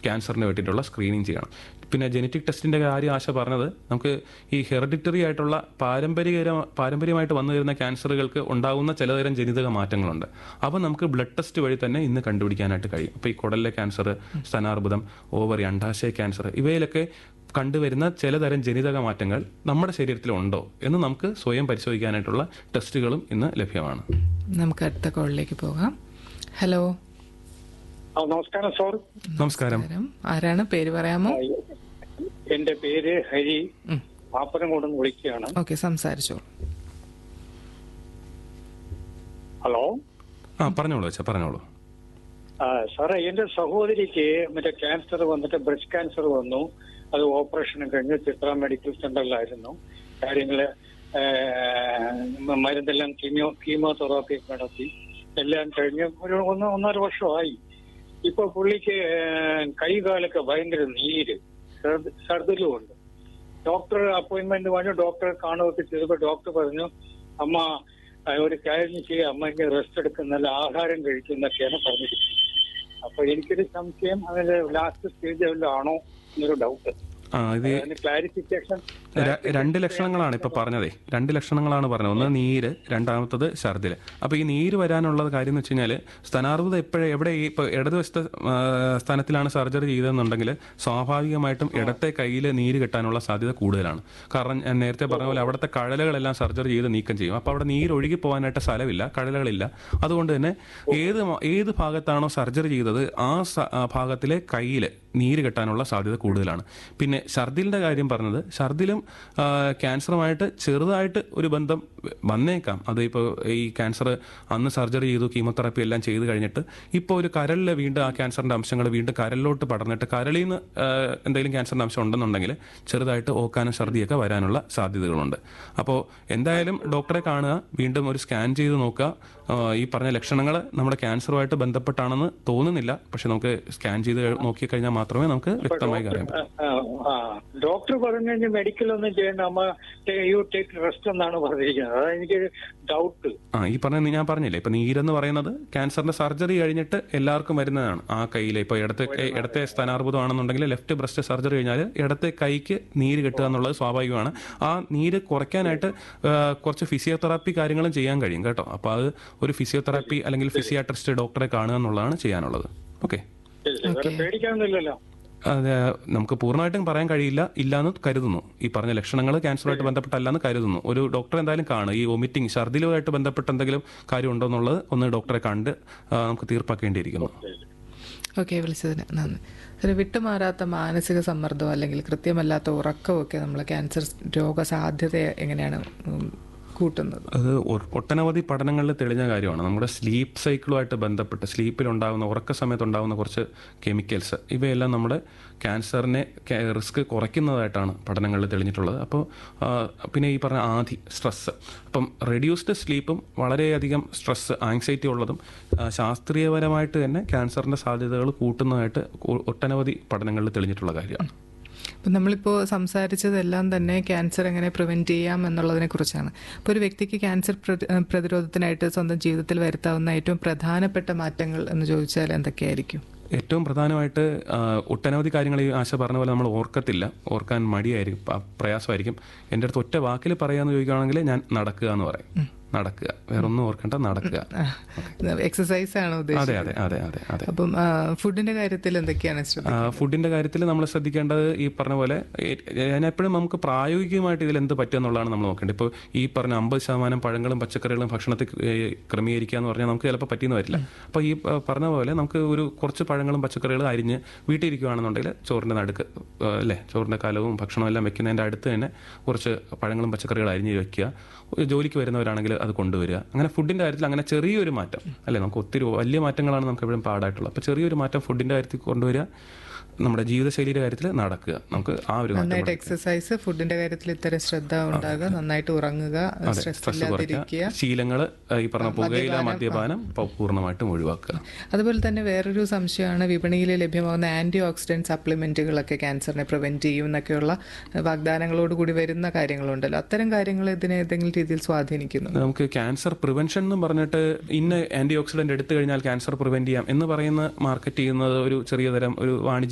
ക്യാൻസറിന് വേണ്ടിയിട്ടുള്ള സ്ക്രീനിങ് ചെയ്യണം പിന്നെ ജനറ്റിക് ടെസ്റ്റിന്റെ കാര്യം ആശ പറഞ്ഞത് നമുക്ക് ഈ ഹെറിഡിറ്ററി ആയിട്ടുള്ള പാരമ്പര്യ പാരമ്പര്യമായിട്ട് വന്നു വരുന്ന ക്യാൻസറുകൾക്ക് ഉണ്ടാകുന്ന ചിലതരം ജനിതക മാറ്റങ്ങളുണ്ട് അപ്പോൾ നമുക്ക് ബ്ലഡ് ടെസ്റ്റ് വഴി തന്നെ ഇന്ന് കണ്ടുപിടിക്കാനായിട്ട് കഴിയും അപ്പോൾ ഈ കുടലിലെ ക്യാൻസർ സ്തനാർബുദം ഓവറി അണ്ടാശയ ക്യാൻസർ ഇവയിലൊക്കെ കണ്ടുവരുന്ന ചിലതരം ജനിതക മാറ്റങ്ങൾ നമ്മുടെ ശരീരത്തിൽ ഉണ്ടോ എന്ന് നമുക്ക് സ്വയം പരിശോധിക്കാനായിട്ടുള്ള ടെസ്റ്റുകളും ഇന്ന് ലഭ്യമാണ് നമുക്ക് അടുത്ത കോളിലേക്ക് പോകാം ഹലോ ആ, നമസ്കാരം സാർ നമസ്കാരം നമസ്കാരം. ആരാണ് പേര് പറയാമോ എന്റെ പേര് ഹരി ഉം. പാപ്പനംകൂടം വിളിക്കുകയാണ് ഓക്കെ സംസാരിച്ചോളൂ ഹലോ ആ പറഞ്ഞോളൂ അച്ഛാ പറഞ്ഞോളൂ ആ, സാറേ എന്റെ സഹോദരിക്ക് മറ്റേ ക്യാൻസർ വന്നിട്ട് ബ്രസ്റ്റ് ക്യാൻസർ വന്നു അത് ഓപ്പറേഷൻ കഴിഞ്ഞ് ചിത്ര മെഡിക്കൽ സെന്ററിലായിരുന്നു കാര്യങ്ങള് ആ, മ- മരുന്നെല്ലാം കീമിയോ കീമോതെറാപ്പി നടത്തി എല്ലാം കഴിഞ്ഞ് ഒരു ഒന്ന് ഒന്നര വർഷമായി ഇപ്പൊ പുള്ളിക്ക് കൈകാലൊക്കെ ഭയങ്കര നീര് സർദിലും ഉണ്ട് ഡോക്ടർ അപ്പോയിന്റ്മെന്റ് വാങ്ങി ഡോക്ടറെ കാണുകയൊക്കെ ചെയ്തപ്പോ ഡോക്ടർ പറഞ്ഞു അമ്മ ആ, ഒരു കാര്യം ചെയ്യുക അമ്മയ്ക്ക് റെസ്റ്റ് എടുക്കുന്നില്ല ആഹാരം കഴിക്കുന്നൊക്കെയാണ് പറഞ്ഞിരിക്കുന്നത് അപ്പൊ എനിക്കൊരു സംശയം അതിന്റെ ലാസ്റ്റ് സ്റ്റേജ് വല്ലതാണോ എന്നൊരു ഡൗട്ട് ആ ഇത് അതിന് ക്ലാരിഫിക്കേഷൻ ര- രണ്ട് ലക്ഷണങ്ങളാണ് ഇപ്പൊ പറഞ്ഞതേ രണ്ട് ലക്ഷണങ്ങളാണ് പറഞ്ഞത് ഒന്ന് നീര് രണ്ടാമത്തത് ഛർദില് അപ്പൊ ഈ നീര് വരാനുള്ള കാര്യം എന്ന് വെച്ച് കഴിഞ്ഞാല് സ്ഥാനാർബുദം എപ്പോഴും എവിടെ ഈ ഇപ്പൊ ഇടതുവശത്തെ ആ, സ്ഥാനത്തിലാണ് സർജറി ചെയ്തതെന്നുണ്ടെങ്കിൽ സ്വാഭാവികമായിട്ടും ഇടത്തെ കയ്യിൽ നീര് കെട്ടാനുള്ള സാധ്യത കൂടുതലാണ് കാരണം ഞാൻ നേരത്തെ പറഞ്ഞ പോലെ അവിടുത്തെ കഴലകളെല്ലാം സർജറി ചെയ്ത് നീക്കം ചെയ്യും അപ്പൊ അവിടെ നീര് ഒഴുകി പോകാനായിട്ട് സ്ഥലമില്ല കഴലകളില്ല അതുകൊണ്ട് തന്നെ ഏത് മ- ഏത് ഭാഗത്താണോ സർജറി ചെയ്തത് ആ സ- ആ ഭാഗത്തിലെ കയ്യിൽ നീര് കെട്ടാനുള്ള സാധ്യത കൂടുതലാണ് പിന്നെ ഛർദിലിന്റെ കാര്യം പറഞ്ഞത് ഛർദിലും ആ, ക്യാൻസറുമായിട്ട് ചെറുതായിട്ട് ഒരു ബന്ധം വന്നേക്കാം അത് ഇപ്പോൾ ഈ ക്യാൻസർ അന്ന് സർജറി ചെയ്തു കീമോതെറാപ്പി എല്ലാം ചെയ്ത് കഴിഞ്ഞിട്ട് ഇപ്പോൾ ഒരു കരളിൽ വീണ്ടും ആ ക്യാൻസറിന്റെ അംശങ്ങൾ വീണ്ടും കരളിലോട്ട് പടർന്നിട്ട് കരളിൽ നിന്ന് ആ, എന്തെങ്കിലും ക്യാൻസറിന്റെ അംശം ഉണ്ടെന്നുണ്ടെങ്കിൽ ചെറുതായിട്ട് ഓക്കാനും ഛർദിയൊക്കെ വരാനുള്ള സാധ്യതകളുണ്ട് അപ്പോൾ എന്തായാലും ഡോക്ടറെ കാണുക വീണ്ടും ഒരു സ്കാൻ ചെയ്ത് നോക്കുക ആ, ഈ പറഞ്ഞ ലക്ഷണങ്ങൾ നമ്മുടെ ക്യാൻസറുമായിട്ട് ബന്ധപ്പെട്ടാണെന്ന് തോന്നുന്നില്ല പക്ഷെ നമുക്ക് സ്കാൻ ചെയ്ത് നോക്കി കഴിഞ്ഞാൽ മാത്രമേ നമുക്ക് വ്യക്തമായി അറിയാൻ പറ്റൂ ഡോക്ടർ പറഞ്ഞു കഴിഞ്ഞാൽ മെഡിക്കൽ ഒന്നും ചെയ്യേണ്ട അമ്മ യു ടേക്ക് റെസ്റ്റ് എന്നാണ് പറഞ്ഞിരിക്കുന്നത് അതാണ് എനിക്ക് ഡൗട്ട് ആ ഈ പറഞ്ഞ ഞാൻ പറഞ്ഞില്ലേ ഇപ്പൊ നീരെന്ന് പറയുന്നത് ക്യാൻസറിന്റെ സർജറി കഴിഞ്ഞിട്ട് എല്ലാവർക്കും വരുന്നതാണ് ആ കയ്യിലെ ഇപ്പൊ ഇടത്തെ കൈ- ഇടത്തെ സ്ഥാനാർബുദം ആണെന്നുണ്ടെങ്കിൽ ലെഫ്റ്റ് ബ്രസ്റ്റ് സർജറി കഴിഞ്ഞാൽ ഇടത്തെ കൈക്ക് നീര് കിട്ടുക എന്നുള്ളത് സ്വാഭാവികമാണ് ആ നീര് കുറയ്ക്കാനായിട്ട് ആ, കുറച്ച് ഫിസിയോതെറാപ്പി കാര്യങ്ങളും ചെയ്യാൻ കഴിയും കേട്ടോ അപ്പൊ അത് ഒരു ഫിസിയോതെറാപ്പി അല്ലെങ്കിൽ ഫിസിയാട്രിസ്റ്റ് ഡോക്ടറെ കാണുക എന്നുള്ളതാണ് ചെയ്യാനുള്ളത് ഓക്കെ വേറെ പേടിക്കാനൊന്നുമില്ലല്ലോ അത് നമുക്ക് പൂർണ്ണമായിട്ടും പറയാൻ കഴിയില്ല ഇല്ലാന്ന് കരുതുന്നു ഈ പറഞ്ഞ ലക്ഷണങ്ങൾ ക്യാൻസറുമായിട്ട് ബന്ധപ്പെട്ടല്ലെന്ന് കരുതുന്നു ഒരു ഡോക്ടറെ എന്തായാലും കാണും ഈ വൊമിറ്റിംഗ് ഛർദിലുമായിട്ട് ബന്ധപ്പെട്ട് എന്തെങ്കിലും കാര്യം ഉണ്ടോ എന്നുള്ളത് ഒന്ന് ഡോക്ടറെ കണ്ട് ആ, നമുക്ക് തീർപ്പാക്കേണ്ടിയിരിക്കുന്നു ഓക്കെ വിളിച്ചതിന് നന്ദി ഒരു വിട്ടുമാറാത്ത മാനസിക സമ്മർദ്ദം അല്ലെങ്കിൽ കൃത്യമല്ലാത്ത ഉറക്കമൊക്കെ നമ്മൾ ക്യാൻസർ രോഗസാധ്യതയെ എങ്ങനെയാണ് ഉം, കൂട്ടുന്നത് അത് ഒ- ഒട്ടനവധി പഠനങ്ങളിൽ തെളിഞ്ഞ കാര്യമാണ് നമ്മുടെ സ്ലീപ്പ് സൈക്കിളുമായിട്ട് ബന്ധപ്പെട്ട് സ്ലീപ്പിൽ ഉണ്ടാകുന്ന ഉറക്ക സമയത്ത് ഉണ്ടാകുന്ന കുറച്ച് കെമിക്കൽസ് ഇവയെല്ലാം നമ്മുടെ ക്യാൻസറിനെ റിസ്ക് കുറയ്ക്കുന്നതായിട്ടാണ് പഠനങ്ങളിൽ തെളിഞ്ഞിട്ടുള്ളത് അപ്പോൾ ആ, പിന്നെ ഈ പറഞ്ഞ ആധി സ്ട്രെസ്സ് അപ്പം റെഡ്യൂസ്ഡ് സ്ലീപ്പും വളരെയധികം സ്ട്രെസ്സ് ആങ്സൈറ്റി ഉള്ളതും ആ, ശാസ്ത്രീയപരമായിട്ട് തന്നെ ക്യാൻസറിൻ്റെ സാധ്യതകൾ കൂട്ടുന്നതായിട്ട് ഒ- ഒട്ടനവധി പഠനങ്ങളിൽ തെളിഞ്ഞിട്ടുള്ള കാര്യമാണ് അപ്പം നമ്മളിപ്പോൾ സംസാരിച്ചതെല്ലാം തന്നെ ക്യാൻസർ എങ്ങനെ പ്രിവെൻറ്റ് ചെയ്യാം എന്നുള്ളതിനെ കുറിച്ചാണ് ഇപ്പോൾ ഒരു വ്യക്തിക്ക് ക്യാൻസർ പ്രതി- ഏഹ് പ്രതിരോധത്തിനായിട്ട് സ്വന്തം ജീവിതത്തിൽ വരുത്താവുന്ന ഏറ്റവും പ്രധാനപ്പെട്ട മാറ്റങ്ങൾ എന്ന് ചോദിച്ചാൽ എന്തൊക്കെയായിരിക്കും ഏറ്റവും പ്രധാനമായിട്ട് ആ, ഒട്ടനവധി കാര്യങ്ങൾ ഈ ആശ പറഞ്ഞ പോലെ നമ്മൾ ഓർക്കത്തില്ല ഓർക്കാൻ മടിയായിരിക്കും പ- പ്രയാസമായിരിക്കും എൻ്റെ അടുത്ത് ഒറ്റ വാക്കിൽ പറയാന്ന് ചോദിക്കുകയാണെങ്കിൽ ഞാൻ നടക്കുക എന്ന് പറയും നടക്കുക വേറെ ഒന്നും ഓർക്കണ്ട നടക്കുക എക്സസൈസ് ആണോ ഉദ്ദേശിച്ചത് അതെ അതെ അതെ അതെ അതെ അപ്പം ആ, ഫുഡിന്റെ കാര്യത്തിൽ എന്തൊക്കെയാണ് ശ്രദ്ധിക്കുന്നത് ആ, ഫുഡിന്റെ കാര്യത്തിൽ നമ്മൾ ശ്രദ്ധിക്കേണ്ടത് ഈ പറഞ്ഞ പോലെ ഏ- ഞാൻ എപ്പോഴും നമുക്ക് പ്രായോഗികമായിട്ട് ഇതിൽ എന്ത് പറ്റുക എന്നുള്ളതാണ് നമ്മൾ നോക്കേണ്ടത് ഇപ്പോൾ ഈ പറഞ്ഞ അമ്പത് ശതമാനം പഴങ്ങളും പച്ചക്കറികളും ഭക്ഷണത്തിൽ ഏ, ക്രമീകരിക്കുക എന്ന് പറഞ്ഞാൽ നമുക്ക് ചിലപ്പോൾ പറ്റിയെന്ന് വരില്ല അപ്പോൾ ഈ പ- പറഞ്ഞ പോലെ നമുക്ക് ഒരു കുറച്ച് പഴങ്ങളും പച്ചക്കറികളും അരിഞ്ഞ് വീട്ടിലിരിക്കുകയാണെന്നുണ്ടെങ്കിൽ ചോറിന്റെ നടുക്ക് ഏ, അല്ലേ ചോറിന്റെ കലവും ഭക്ഷണവും എല്ലാം വെക്കുന്നതിന്റെ അടുത്ത് തന്നെ കുറച്ച് പഴങ്ങളും പച്ചക്കറികളും അരിഞ്ഞ് വെക്കുക ഒരു ജോലിക്ക് വരുന്നവരാണെങ്കിൽ അത് കൊണ്ടുവരിക അങ്ങനെ ഫുഡിന്റെ കാര്യത്തിൽ അങ്ങനെ ചെറിയൊരു മാറ്റം അല്ലേ നമുക്ക് ഒത്തിരി വലിയ മാറ്റങ്ങളാണ് നമുക്ക് എപ്പോഴും പാടായിട്ടുള്ളത് അപ്പോൾ ചെറിയൊരു മാറ്റം ഫുഡിന്റെ കാര്യത്തിൽ കൊണ്ടുവരിക നമ്മുടെ ജീവിതശൈലിയുടെ കാര്യത്തിൽ നടക്കുക നമുക്ക് ആ ഒരു മാറ്റം നന്നായിട്ട് എക്സസൈസ് ഫുഡിന്റെ കാര്യത്തിൽ ഇത്തരം ശ്രദ്ധ ഉണ്ടാകുക നന്നായിട്ട് ഉറങ്ങുക സ്ട്രെസ് സ്ട്രെസ് ഇല്ലാതിരിക്കുക കുറയ്ക്കുക ശീലങ്ങൾ ഈ പറഞ്ഞ പുകയില മദ്യപാനം പ- പൂർണ്ണമായിട്ടും ഒഴിവാക്കുക അതുപോലെ തന്നെ വേറൊരു സംശയമാണ് വിപണിയിൽ ലഭ്യമാകുന്ന ആന്റി ഓക്സിഡന്റ് സപ്ലിമെന്റുകളൊക്കെ ക്യാൻസറിനെ പ്രിവെന്റ് ചെയ്യും എന്നൊക്കെയുള്ള വാഗ്ദാനങ്ങളോട് കൂടി വരുന്ന കാര്യങ്ങളുണ്ടല്ലോ അത്തരം കാര്യങ്ങൾ ഇതിനെ ഏതെങ്കിലും രീതിയിൽ സ്വാധീനിക്കുന്നു നമുക്ക് ക്യാൻസർ പ്രിവെൻഷൻ എന്ന് പറഞ്ഞിട്ട് ഇന്ന ആന്റി ഓക്സിഡന്റ് എടുത്തു കഴിഞ്ഞാൽ ക്യാൻസർ പ്രിവെന്റ് ചെയ്യാം എന്ന് പറയുന്ന മാർക്കറ്റ് ചെയ്യുന്നത് ഒരു ചെറിയ തരം ഒരു വാണിജ്യ